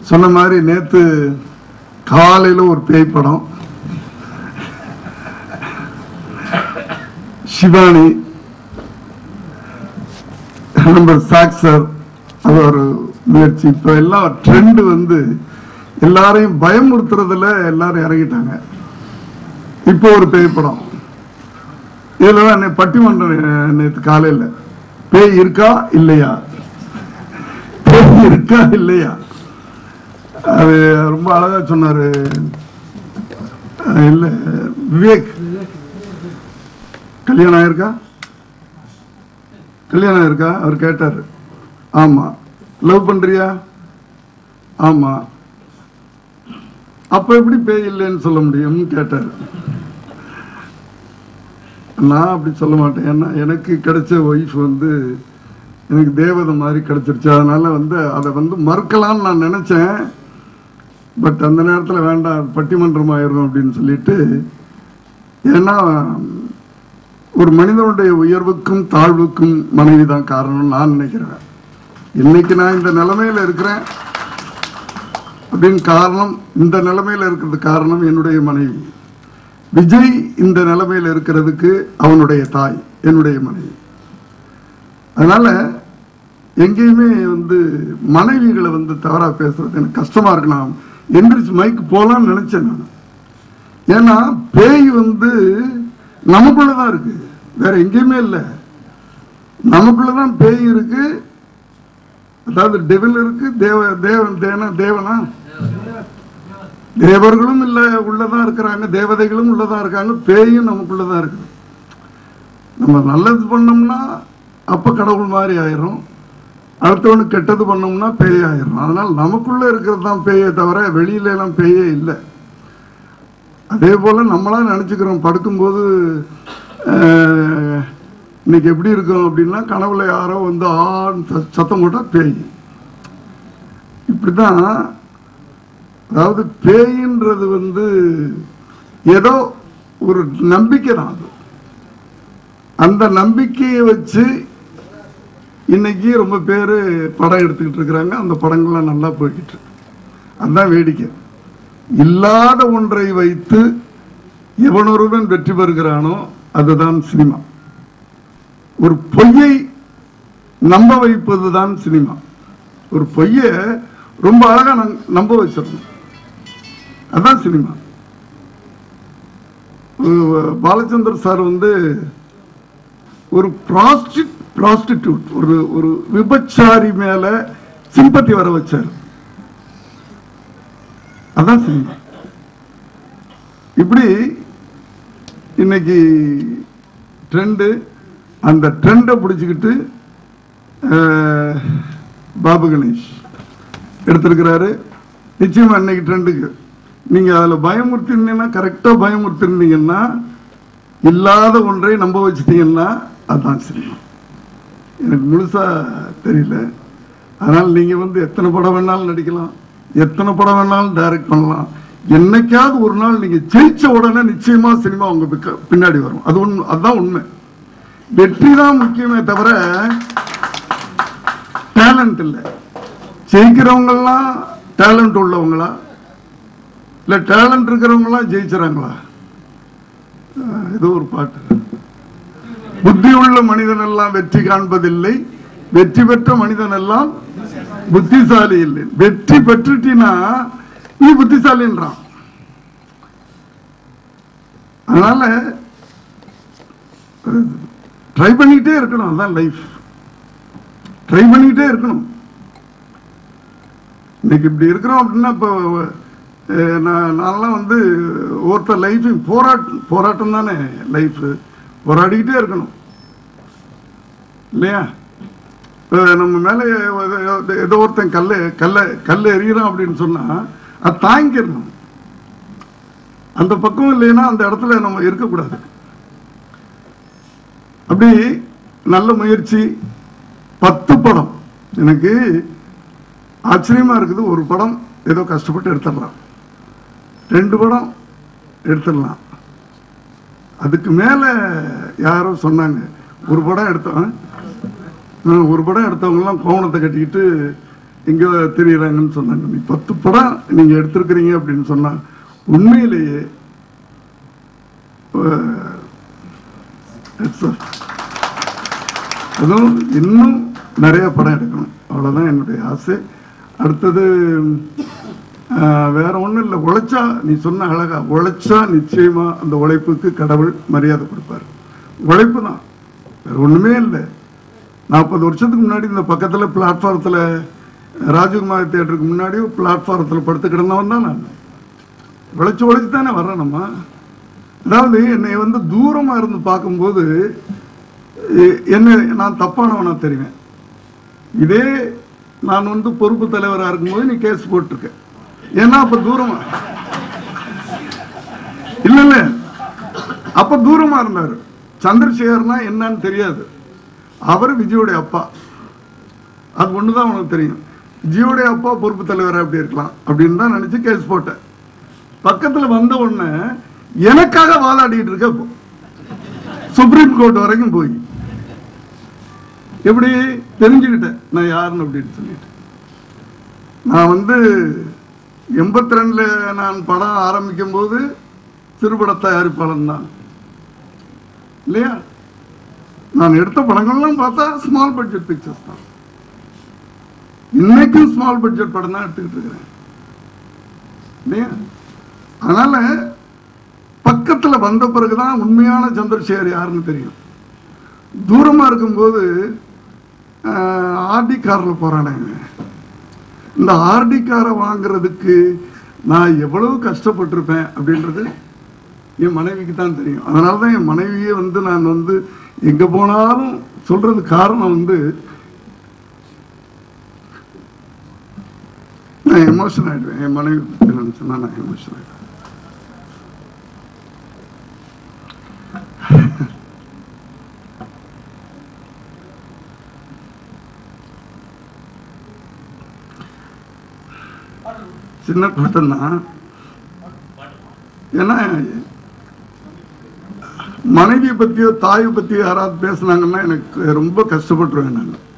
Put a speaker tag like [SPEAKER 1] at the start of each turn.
[SPEAKER 1] சொன்ன மாதிரி நேத்து காலையில ஒரு பேய் படம் சிவானி நம்ம சாக் சார் அது ஒரு முயற்சி இப்போ எல்லாம் ட்ரெண்ட் வந்து எல்லாரையும் பயமுறுத்துறதுல எல்லாரும் இறங்கிட்டாங்க இப்போ ஒரு பேய் படம் இதுல தான் நே- பட்டிமன்றம் நேற்று காலையில் பேய் இருக்கா இல்லையா பேய் இருக்கா இல்லையா அது ரொம்ப அழகா சொன்னாரு அஹ் இல்ல விவேக் கல்யாணம் ஆயிருக்கா கல்யாணம் ஆயிருக்கா அவர் கேட்டாரு ஆமா லவ் பண்றியா ஆமா அப்ப எப்படி பேய் இல்லைன்னு சொல்ல முடியும்னு கேட்டாரு நான் அப்படி சொல்ல மாட்டேன் ஏன்னா எனக்கு கிடைச்ச ஒய்ஃப் வந்து எனக்கு தேவதை மாதிரி கிடைச்சிருச்சு அதனால வந்து அதை வந்து மறுக்கலாம்னு நான் நினைச்சேன் பட் அந்த நேரத்தில் வேண்டாம் பட்டிமன்றம் ஆயிரும் அப்படின்னு சொல்லிட்டு ஏன்னா ஒரு மனிதனுடைய உயர்வுக்கும் தாழ்வுக்கும் மனைவி தான் காரணம் நான் நினைக்கிறேன் இன்னைக்கு நான் இந்த நிலைமையில இருக்கிறேன் அப்படின்னு காரணம் இந்த நிலைமையில இருக்கிறது காரணம் என்னுடைய மனைவி விஜய் இந்த நிலைமையில இருக்கிறதுக்கு அவனுடைய தாய் என்னுடைய மனைவி அதனால எங்கேயுமே வந்து மனைவிகளை வந்து தவறா பேசுறது எனக்கு கஷ்டமா இருக்கு நான் எந்திரிச்சு மைக்கு போலாம்னு நினைச்சேன் நான் ஏன்னா பேய் வந்து நமக்குள்ளதான் இருக்கு வேற எங்கேயுமே இல்லை நமக்குள்ளதான் பேய் இருக்கு அதாவது டெவில் இருக்கு தேவ தேவன் தேவனா தேவனா தேவர்களும் இல்ல உள்ளதான் இருக்கிறாங்க தேவதைகளும் உள்ளதான் இருக்காங்க பேயும் நமக்குள்ளதான் இருக்குது நம்ம நல்லது பண்ணோம்னா அப்ப கடவுள் மாதிரி ஆயிரும் அடுத்தவனுக்கு கெட்டது பண்ணோம்னா பேய் ஆயிரும் அதனால நமக்குள்ள இருக்கிறது தான் பேயே தவிர வெளியில எல்லாம் பேயே இல்லை அதே போல நம்மளா நினைச்சுக்கிறோம் படுக்கும்போது அஹ், இன்னைக்கு எப்படி இருக்கும் அப்படின்னா கனவுல யாரோ வந்து ஆண் சத்தம் போட்டா பேய் இப்படிதான் அதாவது பேயின்றது வந்து ஏதோ ஒரு நம்பிக்கை தான் அது அந்த நம்பிக்கையை வச்சு இன்னைக்கு ரொம்ப பேர் படம் எடுத்துக்கிட்டு இருக்கிறாங்க அந்த படங்கள்லாம் நல்லா போய்கிட்டு இருக்கு அதுதான் வேடிக்கை இல்லாத ஒன்றை வைத்து எவனொருவன் வெற்றி பெறுகிறானோ அதுதான் சினிமா ஒரு பொய்யை நம்ப வைப்பதுதான் சினிமா ஒரு பொய்யை ரொம்ப அழகா நம்- நம்ப வச்சிடணும் அதான் சினிமா ஒரு பாலச்சந்தர் சார் வந்து ஒரு ப்ராஸ்டிட் ப்ராஸ்டிடியூட் ஒரு ஒரு விபச்சாரி மேல சிம்பத்தி வர வச்சார் அதான் சினிமா இப்படி இன்னைக்கு ட்ரெண்டு அந்த ட்ரெண்டை பிடிச்சிக்கிட்டு அஹ், பாபு கணேஷ் எடுத்திருக்கிறாரு நிச்சயமா இன்னைக்கு ட்ரெண்டுக்கு நீங்க அதுல பயமுறுத்திருந்தீங்கன்னா கரெக்டா பயமுறுத்திருந்தீங்கன்னா இல்லாத ஒன்றை நம்ப வச்சிட்டீங்கன்னா அதுதான் சினிமா எனக்கு முழுசா தெரியல அதனால நீங்க வந்து எத்தனை படம் வேணாலும் நடிக்கலாம் எத்தனை படம் வேணாலும் டைரக்ட் பண்ணலாம் என்னைக்காவது ஒரு நாள் நீங்க ஜெயிச்ச உடனே நிச்சயமா சினிமா உங்க பிக்க- பின்னாடி வரும் அது உண்மை அதுதான் உண்மை வெற்றி தான் முக்கியமே தவிர டேலண்ட் இல்லை ஜெயிக்கிறவங்க எல்லாம் டேலண்ட் உள்ளவங்களா இல்ல டேலண்ட் இருக்கிறவங்க எல்லாம் ஜெயிச்சுறாங்களா அஹ் ஏதோ ஒரு பாட்டு புத்தியுள்ள மனிதன் எல்லாம் வெற்றி காண்பதில்லை வெற்றி பெற்ற மனிதன் எல்லாம் புத்திசாலி இல்லை வெற்றி பெற்றுட்டினா நீ புத்திசாலின்றான் அதனால ட்ரை பண்ணிக்கிட்டே இருக்கணும் அதான் லைஃப் ட்ரை பண்ணிக்கிட்டே இருக்கணும் இன்னைக்கு இப்படி இருக்கிறோம் அப்படின்னா இப்போ அஹ், நான் நான்லாம் வந்து ஒருத்தர் லைஃபையும் போராட்டம் போராட்டம் தானே லைஃப் போராடிக்கிட்டே இருக்கணும் இல்லையா அஹ், நம்ம மேலே ஏதோ ஒருத்தன் கல்லை கல்லை கல்லை எறிகிறான் அப்படின்னு சொன்னா அது தாங்கிடணும் அந்த பக்கம் இல்லைன்னா அந்த இடத்துல நம்ம இருக்கக்கூடாது அப்படி நல்ல முயற்சி பத்து படம் எனக்கு ஆச்சரியமா இருக்குது ஒரு படம் ஏதோ கஷ்டப்பட்டு எடுத்துடலாம் ரெண்டு படம் எடுத்துடலாம் அதுக்கு மேல யாரோ சொன்னாங்க ஒரு படம் எடுத்தோம் ஆ, ஒரு படம் எடுத்தவங்க எல்லாம் கோவணத்தை கட்டிக்கிட்டு எங்க தெரியுறாங்கன்னு சொன்னாங்க நீ பத்து படம் நீங்க எடுத்திருக்கிறீங்க அப்படின்னு சொன்னா உண்மையிலேயே அஹ், it's a- அதுவும் இன்னும் நிறைய படம் எடுக்கணும் அவ்வளவுதான் என்னுடைய ஆசை அடுத்தது அஹ், வேற ஒண்ணும் இல்லை உழைச்சா நீ சொன்ன அழகா உழைச்சா நிச்சயமா அந்த உழைப்புக்கு கடவுள் மரியாதை கொடுப்பார் உழைப்பு தான் வேற ஒண்ணுமே இல்லை நாற்பது வருஷத்துக்கு முன்னாடி இந்த பக்கத்துல பிளாட்ஃபாரத்துல ராஜகுமார் தியேட்டருக்கு முன்னாடி பிளாட்ஃபாரத்தில் படுத்து கிடந்தவன் தான் நான் உழைச்சு உழைச்சு தானே வர்றேன் நம்ம அதாவது என்னை வந்து தூரமா இருந்து பார்க்கும்போது எ- என்ன நான் தப்பானவனா தெரிவேன் இதே நான் வந்து பொறுப்பு தலைவரா இருக்கும்போது நீ கேஸ் போட்டிருக்க ஏன்னா அப்ப தூரமா இல்ல இல்ல அப்ப தூரமா இருந்தாரு சந்திரசேகர்னா என்னன்னு தெரியாது அவர் விஜயோடைய அப்பா அது ஒண்ணுதான் உனக்கு தெரியும் விஜயோடைய அப்பா பொறுப்பு தலைவரா அப்படி இருக்கலாம் அப்படின்னு தான் நினைச்சு கேஸ் போட்டேன் பக்கத்துல வந்த உடனே எனக்காக வாதாடிட்டு இருக்க இப்போ சுப்ரீம் கோர்ட் வரைக்கும் போய் எப்படி தெரிஞ்சுக்கிட்டேன் நான் யாருன்னு அப்படின்னு சொல்லிட்டு நான் வந்து எண்பத்தி ரெண்டுல நான் படம் ஆரம்பிக்கும் போது சிறுபட தயாரிப்பாளன் தான் இல்லையா நான் எடுத்த படங்கள்லாம் பார்த்தா ஸ்மால் பட்ஜெட் பிக்சர்ஸ் தான் இன்னைக்கும் ஸ்மால் பட்ஜெட் படம் தான் எடுத்துக்கிட்டு இருக்கிறேன் இல்லையா அதனால பக்கத்துல வந்த பிறகுதான் உண்மையான சந்திரசேகர் யாருன்னு தெரியும் தூரமா இருக்கும்போது ஆர்டி கார்ல போறானேங்க இந்த ஆர்டி காரை வாங்குறதுக்கு நான் எவ்வளவு கஷ்டப்பட்டிருப்பேன் அப்படின்றது என் மனைவிக்கு தான் தெரியும் அதனால தான் என் மனைவியே வந்து நான் வந்து எங்க போனாலும் சொல்றது காரணம் வந்து நான் எமோஷன் ஆயிடுவேன் என் மனைவி பத்தி நினைச்சேன்னா நான் எமோஷன் ஆயிடுவேன் சின்ன கூட்டம் தான் ஏன்னா மனைவியை பத்தியோ தாயை பத்தியோ யாராவது பேசுனாங்கன்னா எனக்கு ரொம்ப கஷ்டப்பட்டுருவேன் நான்